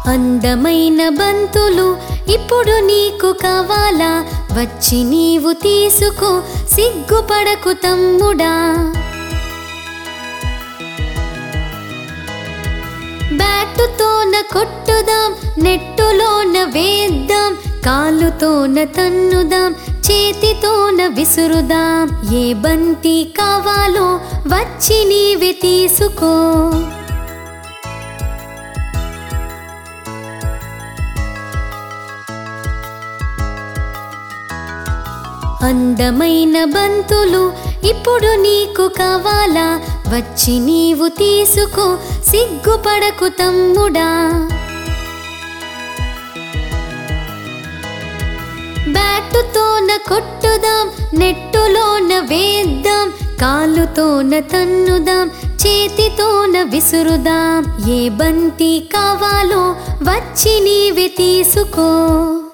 అందమైన బంతులు ఇప్పుడు నీకు కావాలా వచ్చి నీవు తీసుకో సిగ్గుపడకు తమ్ముడా బ్యాటుతోన కొట్టుదాం నెట్టులోన వేద్దాం కాలుతోన తన్నుదాం చేతితోన విసురుదాం ఏ బంతి కావాలో వచ్చి నీవే తీసుకో అందమైన బంతులు ఇప్పుడు నీకు కావాలా వచ్చి నీవు తీసుకో సిగ్గుపడకు తమ్ముడా బ్యాటుతోన కొట్టుదాం నెట్టులోన వేద్దాం కాలుతోన తన్నుదాం చేతితోన విసురుదాం ఏ బంతి కావాలో వచ్చి నీవే తీసుకో